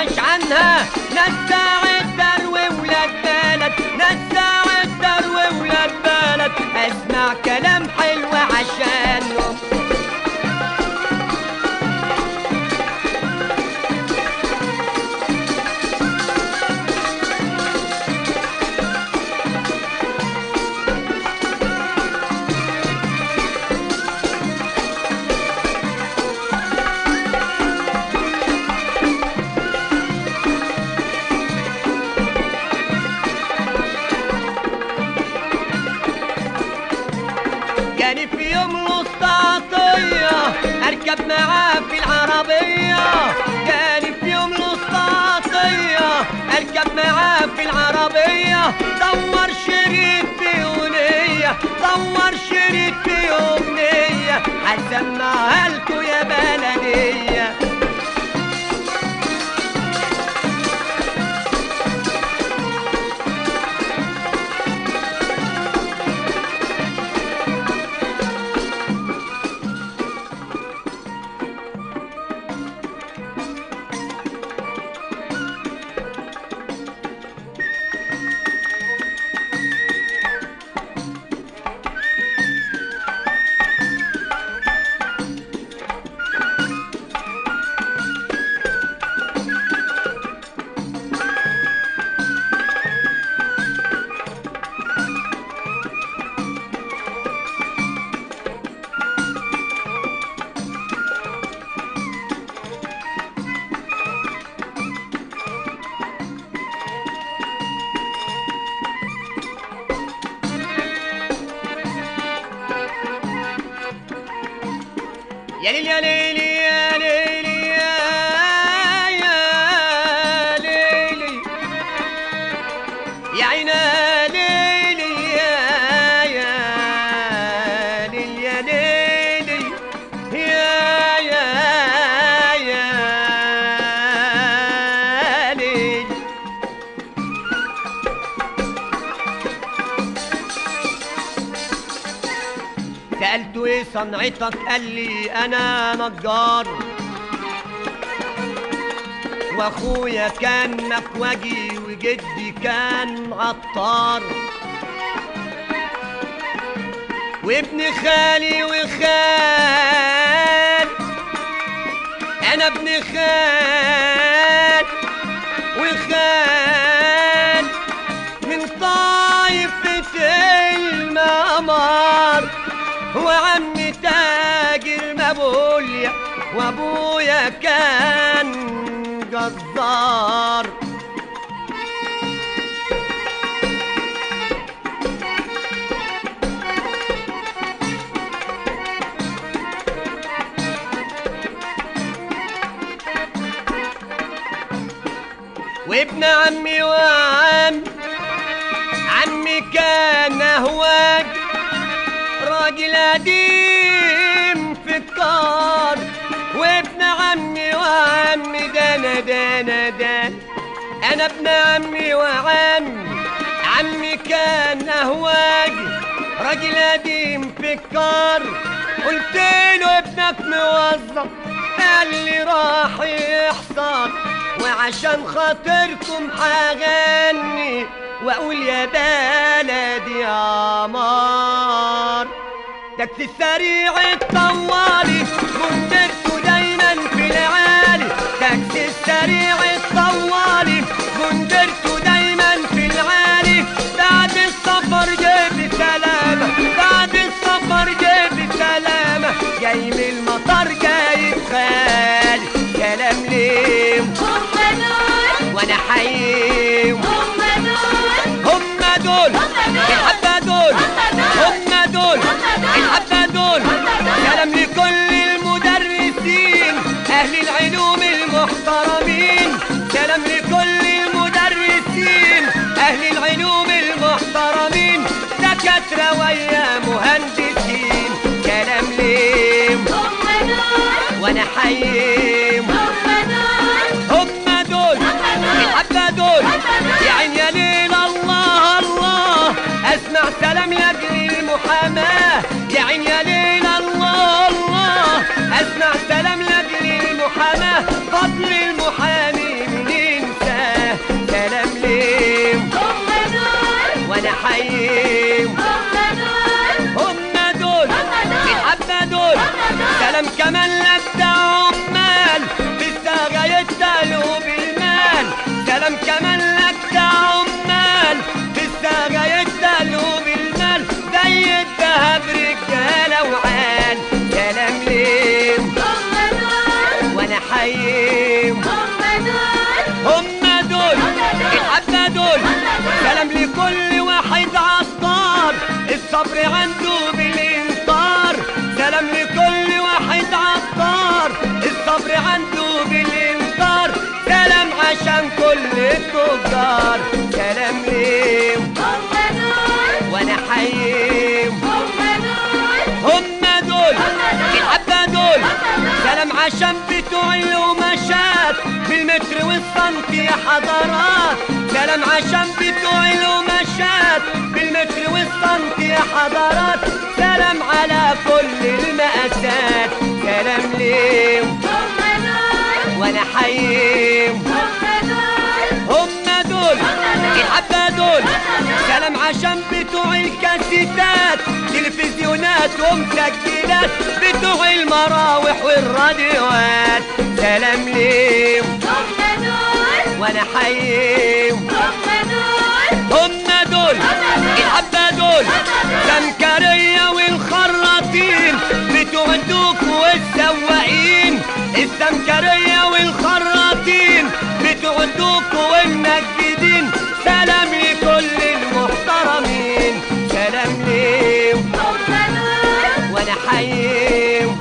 نسمعش عنها نساع الدرو ولاد بلد نساع الدرو ولاد بلد اسمع كلام حلو عشانهم جاني في يوم وسط عطية أركب معاه في العربية جاني في يوم وسط عطية أركب معاه في العربية دور شريط في أغنية دور شريط في أغنية هسمعها لكوا يا بلدية يا ليل يا ليل يا ليل يا يا ليلي يا عينا ليلي يا يا ليل يا ليلي يا يا يا ليل سألته ايه صنعتك قال لي انا نجار واخويا كان مكوجي وجدي كان عطار وابن خالي وخال انا ابن خال وخال من طائفة المقمار وعمي تاجر مبوليا وابويا كان جزار وابن عمي وعم عمي كان هواج راجل قديم في الكار وابن عمي وعمي دانا دانا دان انا ابن عمي وعمي عمي كان اهواج راجل قديم في الكار قلت له ابنك موظف قال لي راح يحصل وعشان خاطركم هغني واقول يا بلدي يا مار تاكسي السريع الطوالي كنت دايما في العالي تاكسي السريع الطوالي كنت دايما في العالي بعد السفر جيب سلامة بعد السفر جيب سلامة جاي من المطار جاي خالي كلام ليه هم دول وانا حييم هم دول هم دول الحبة دول هم دول الحبة دول كلام لكل المدرسين أهل العلوم المحترمين كلام لكل المدرسين أهل العلوم المحترمين دكاترة ويا مهندسين كلام ليم هم دول وأنا حييم هم دول هم دول الحبة دول يا عين يا ليل الله الله اسمع سلام لاجل المحاماة يا عين يا ليل الله الله اسمع سلام لاجل المحاماة فضل المحامي من الصبر عنده بالإنطار سلام لكل واحد عطار الصبر عنده بالإنطار سلام عشان كل التجار سلام ليهم هم دول وانا حيهم هم دول هم دول الحبة دول سلام عشان بتوع القماشات بالمتر والسنتي يا حضرات سلام عشان بتوع القماشات بالمتر والسنتي يا حضرات سلام على كل المقاسات سلام ليهم هم دول وانا حيهم هم دول هم دول الحبة دول سلام عشان بتوع الكاسيتات تلفزيونات ومسجلات بتوع المراوح والراديوات سلام ليهم هم دول وانا حيهم هم دول هم دول الحبة دول سمكرية والخراطين بتوع الدوك والسواقين السمكرية والخراطين بتوع الدوك والمجدين سلام لكل المحترمين سلام ليهم هم دول وانا حيهم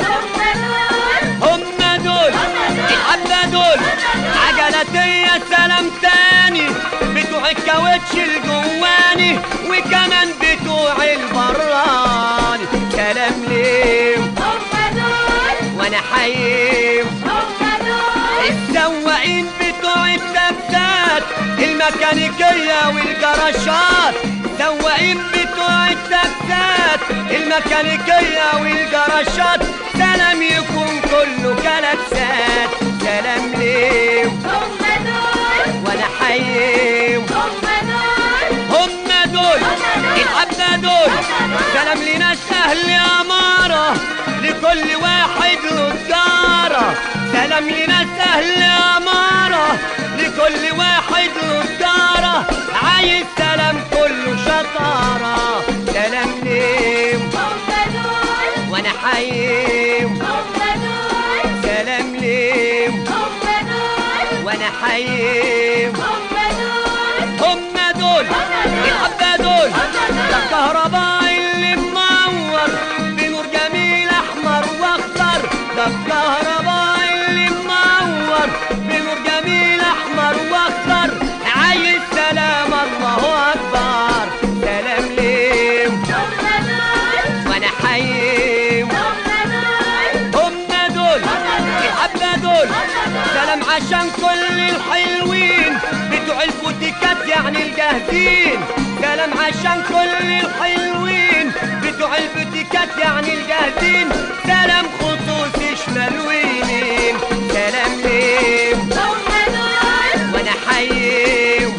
هم دول هم دول الحبة دول عجلتية سلام تاني بتوع الكاوتش الجواني وكمان بتوع البراني سلام ليهم هم دول وانا حيهم هم دول السواقين بتوع التبسات الميكانيكية والجراشات سواقين بتوع التبسات الميكانيكية والجراشات سلام يكون كله كلاكسات سلام ليهم هم دول وانا حيهم هم دول هم دول الحبة دول سلام لناس أهل أمارة لكل واحد له تجارة سلام لناس أهل أمارة لكل واحد له تجارة عايز سلام كله شطارة سلام ليهم هم دول وأنا حيهم هم دول سلام ليهم هم دول وأنا حيهم هم دول هم دول الحبة دول ده الكهرباء اللي منور بنور جميل احمر واخضر ده الكهرباء اللي منور بنور جميل احمر واخضر عايز سلام الله اكبر سلام ليهم هم دول وانا حيهم هم دول هم دول الحبة دول سلام عشان كل الحلوين بتوع البوتيكات يعني الجاهزين سلام عشان كل الحلوين بتوع البوتيكات يعني الجاهزين سلام خصوصي شمال ويمين سلام ليهم هم دول وانا حيهم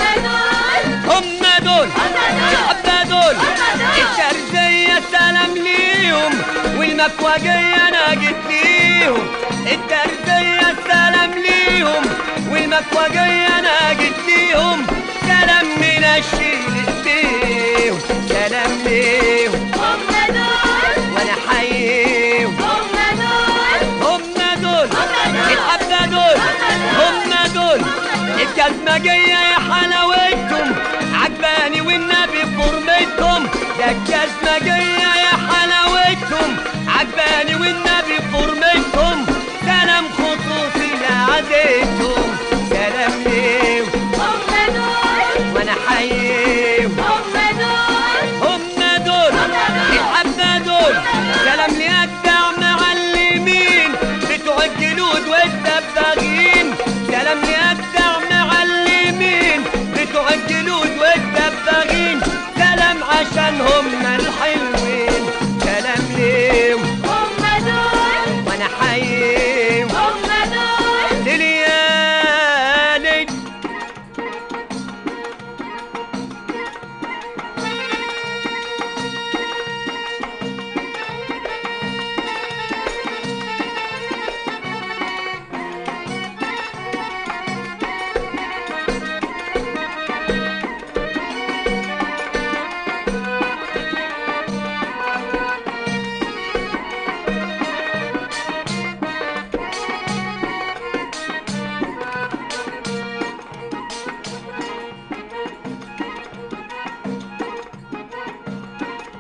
هم هم دول دول الحبة دول الترزية سلام ليهم والمكواجية انا جيت ليهم الترزية سلام ليهم والمكواجية انا جيت ليهم سلام من الشيل بيهم سلام ليهم هم دول وانا حيهم هم دول هم دول الحبة دول هم دول الجزمجية يا حلاوتهم عجباني والنبي فورمتهم ده الجزمجية يا حلاوتهم عجباني والنبي فورمتهم سلام خصوصي لعزيزهم سلام ليهم هم دول وانا حيهم هم دول هم دول الحبة دول سلام لأجدع معلمين بتوع الجلود والدباغين سلام لأجدع معلمين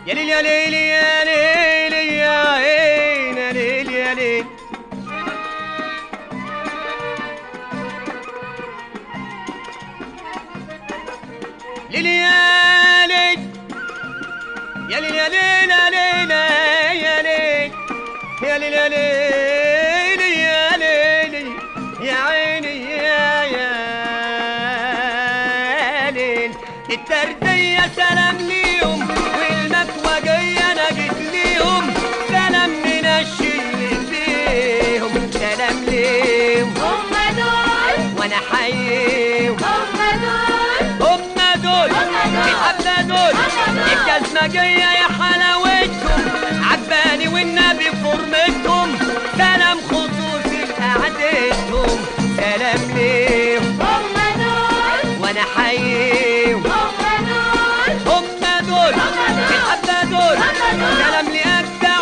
يا ليل يا ليل يا ليل يا عين يا ليل يا ليل ليل يا ليل يا ليل يا ليل يا ليل يا ليل يا ليل يا ليل يا ليل يا عيني يا يا ليل التردية سلام ليهم والمكوى جاية انا جيت ليهم سلام من الشل فيهم سلام ليهم هم دول وانا حيهم هم دول هم دول دول. الحبة دول هم دول. الجزمة جاية يا حلاوتهم عجباني والنبي فورمتهم سلام خصوصي لقعدتهم سلام ليهم هم دول وانا حيهم هم دول هم دول هم دول. الحبة دول هم دول. سلام لأجدع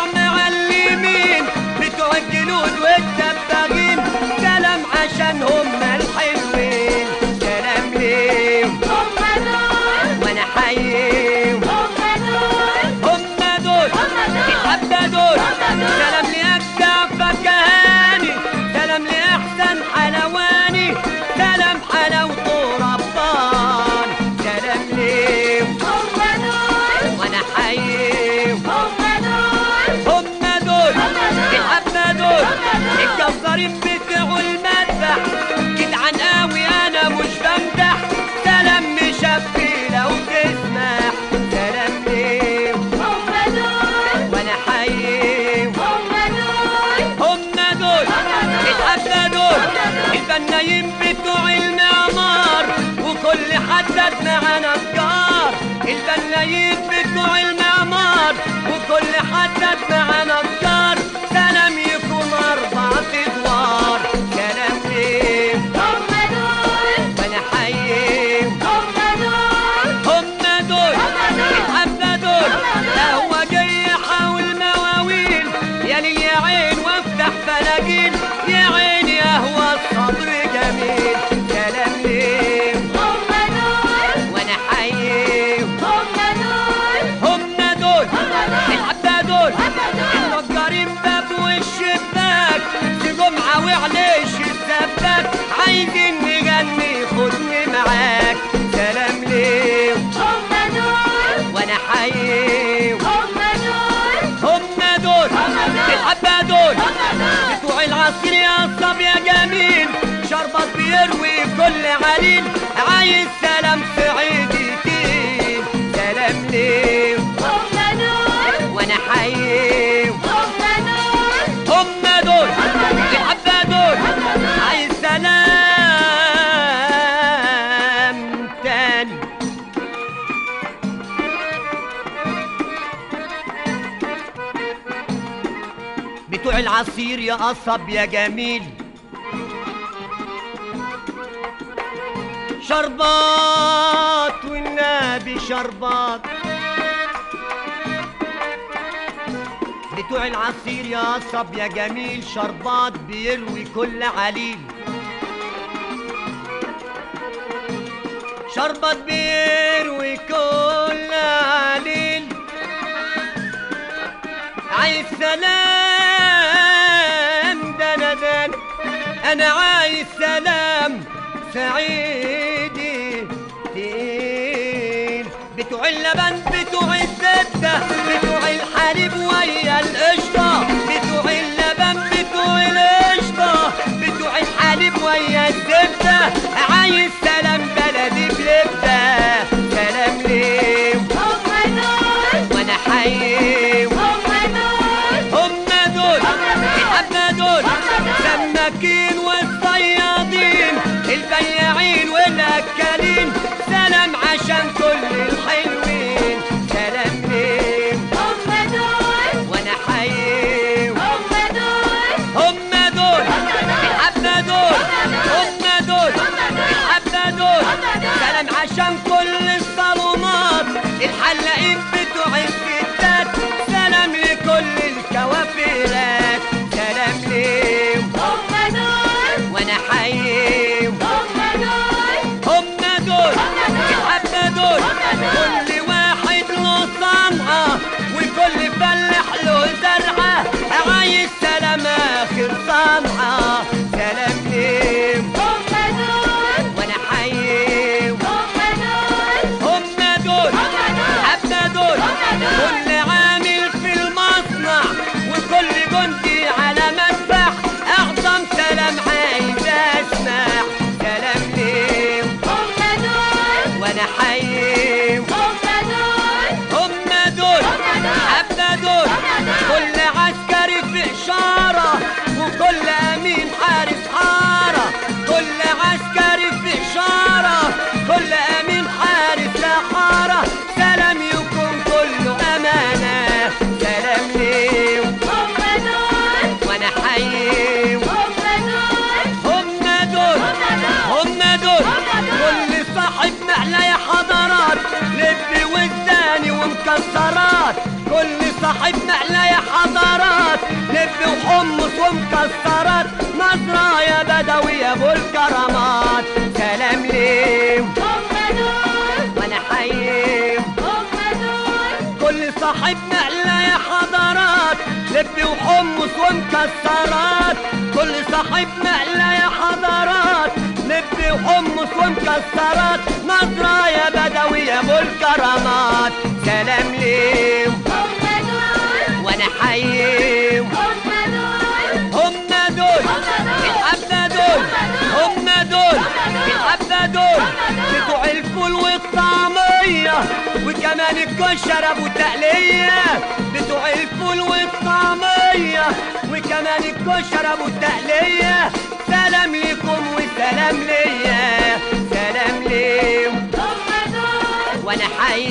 معلمين بتوع الجنود والدباغين سلام عشان هم الحلوين سلام ليهم هم دول وانا حيهم هم دول هم دول هم دول. الحبة دول هم دول. سلام لأجدع فكهاني سلام لأحسن حلواني سلام حلاوته ربان سلام ليهم هم دول وانا حيهم هم دول هم دول هم دول. الحبة دول هم دول. الجزارين بتوع المذبح جدعان قوي انا مش بمدح سلام مشفي لو تسمح سلام ليهم هم دول وانا حيهم هم دول هم دول الحبة دول البنايين بتوع المعمار وكل حدد معانا نجار البنايين بتوع المعمار وكل حدد معانا نجار سلام يكون أربعة أدوار سلام ليهم هم دول وأنا حيهم هم دول هم دول الحبة دول قهوة جاي حول مواويل يا ليل يا عين وافتح فلاجين يا عين يا هو الصبر جميل سلام ليهم هم دول وانا حيهم هم دول هم دول الحبة دول النجارين باب والشباك في جمعة وعليش السباك عايزين نغني خدني معاك سلام ليهم هم دول وانا حيهم هم دول هم دول الحبة دول بتوع العصير يا صب يا جميل شربت بيروي كل عليل عايز سلام سعيدتين سلام ليهم هم دول وانا حيهم هم دول هم دول الحبة دول عايز سلام تاني بتوع العصير يا قصب يا جميل شربات والنبي شربات بتوع العصير يا قصب يا جميل شربات بيروي كل عليل شربت بيروي كل عليل عايز سلام دنا دنا انا عايز سلام سعيدي دين بتوع اللبن بتوع الزبدة بتوع الحليب ويا القشطة بتوع اللبن بتوع القشطة بتوع الحليب ويا الزبدة عايز سلام بلدي بلبدة سلام ليهم هم دول وانا حيهم هم دول هم دول الحبة دول سماكين والصيادين البياعين والاكالين سلام عشان كل الحلوين سلام ليهم هم دول وانا حيهم هم دول هم دول الحبة دول هم دول الحبة دول سلام عشان كل الصالونات الحلاقين بتوع الستات سلام لكل الكوافيرات سلام ليهم هم دول وانا حيهم هم دول هم دول الحبة دول كل واحد له صنعة وانا حيم هم دول هم دول حبة دول كل عسكري في إشارة وكل أمين حارس حارة كل عسكري في إشارة كل أمين حارس لحارة سلام يكون كله أمانة سلام ليهم هم دول وأنا حيهم هم دول هم دول هم دول كل صاحب نقلة يا حضرات لب وزاني ومكسرات كل صاحب نقلة يا حضرات لب وحمص ومكسرات نظرة يا بدوي يا ابو الكرامات سلام ليهم هم دول وانا حيهم هم دول كل صاحب نقلة يا حضرات لب وحمص ومكسرات كل صاحب نقلة يا حضرات لب وحمص ومكسرات نظرة يا بدوي يا ابو الكرامات سلام ليهم هم دول وانا حيهم هم دول هم دول الحبة دول هم دول الحبة دول بتوع الفول والطعمية وكمان الكشري ابو تقلية بتوع الفول والطعمية وكمان الكشري ابو تقلية سلام لكم وسلام ليا سلام ليهم هم دول وانا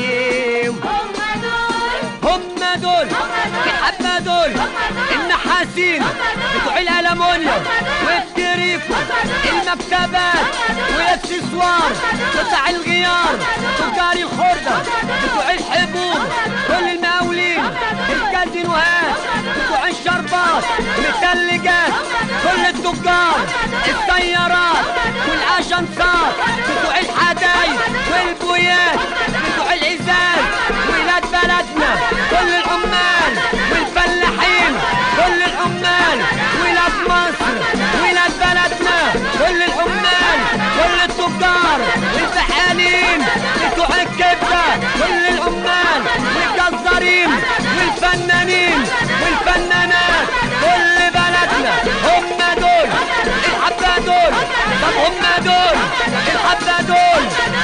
حيهم هم دول هم دول الحبة دول النحاسين بتوع الألمونيا والتريكو المكتبات والاكسسوار قطع الغيار تجار الخردة بتوع الحبوب كل المقاولين الكازينوهات بتوع الشربات المثلجات كل التجار السيارات والاشنطات بتوع الحدايد والبويات بتوع الازاز ولاد بلدنا كل العمال والفلاحين كل العمال ولاد مصر ولاد بلدنا كل العمال كل التجار الفحالين بتوع الكبده كل العمال والجزارين والفنانين والفنانات كل بلدنا هم دول الحبه دول طب هم دول الحبه دول